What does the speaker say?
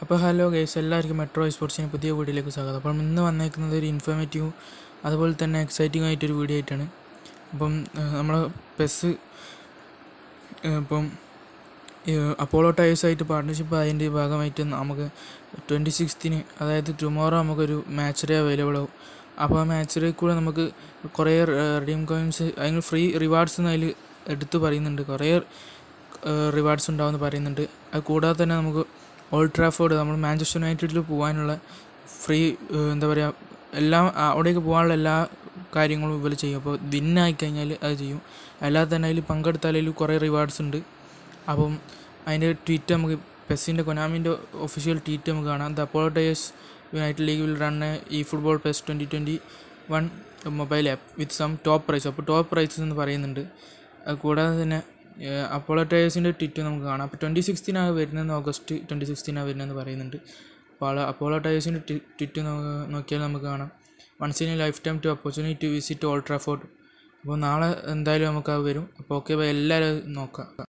അപ്പോൾ hello guys എല്ലാവർക്കും metro സ്പോർട്സിന് പുതിയ വീഡിയോയിലേക്ക് സ്വാഗതം അപ്പം ഇന്ന് വന്നേക്കുന്നത് ഒരു ഇൻഫോർമേറ്റീവും അതുപോലെ തന്നെ എക്സൈറ്റിംഗ് ആയിട്ടൊരു വീഡിയോ ആയിട്ടാണ് അപ്പം നമ്മൾ പെസ് ഇപ്പം അപ്പോളോ ടയേഴ്സായിട്ട് പാർട്ട്ണർഷിപ്പ് അതിൻ്റെ ഭാഗമായിട്ട് നമുക്ക് ട്വൻറ്റി സിക്സ്ത്തിന് അതായത് ടുമോറോ നമുക്കൊരു മാച്ച് ഡേ അവൈലബിൾ ആവും അപ്പോൾ ആ മാച്ച് ഡേ കൂടെ നമുക്ക് കുറേ റെഡീം കോയിൻസ് അതിന് ഫ്രീ റിവാർഡ്സ് അതിൽ എടുത്ത് പറയുന്നുണ്ട് കുറേ റിവാർഡ്സ് ഉണ്ടാവുമെന്ന് പറയുന്നുണ്ട് അത് കൂടാതെ തന്നെ നമുക്ക് ഓൾഡ് ട്രാഫോർഡ് നമ്മൾ മാഞ്ചസ്റ്റർ യുണൈറ്റഡിൽ പോകാനുള്ള ഫ്രീ എന്താ പറയുക എല്ലാം അവിടേക്ക് പോകാനുള്ള എല്ലാ കാര്യങ്ങളും ഇവർ ചെയ്യും അപ്പോൾ വിന്നായി കഴിഞ്ഞാൽ അത് ചെയ്യും അല്ലാതെ തന്നെ അതിൽ പങ്കെടുത്താൽ അതിൽ കുറേ റിവാർഡ്സ് ഉണ്ട് അപ്പം അതിൻ്റെ ട്വീറ്റ് നമുക്ക് പെസ്സിൻ്റെ കൊനാമിൻ്റെ ഒഫീഷ്യൽ ട്വീറ്റ് നമുക്ക് കാണാം the Apollo Tyres United League will run ഈ football PES twenty twenty one mobile app with some top prize അപ്പോൾ ടോപ്പ് പ്രൈസസ് എന്ന് പറയുന്നുണ്ട് അത് കൂടാതെ തന്നെ അപ്പോളോ ടയേഴ്സിൻ്റെ ട്വിറ്റ് നമുക്ക് കാണാം അപ്പോൾ ട്വൻറ്റി സിക്സ്റ്റിനാണ് വരുന്നതെന്ന് ഓഗസ്റ്റ് ട്വൻറ്റി സിക്സ്റ്റിനാണ് വരുന്നതെന്ന് പറയുന്നുണ്ട് അപ്പോൾ അപ്പോളോ ടയേഴ്സിൻ്റെ ട്വിറ്റ് നോക്കിയാൽ നമുക്ക് കാണാം once in a lifetime to opportunity to visit Old Trafford അപ്പോൾ നാളെ എന്തായാലും നമുക്ക് അത് വരും അപ്പോൾ ഓക്കെ എല്ലാവരും നോക്കാം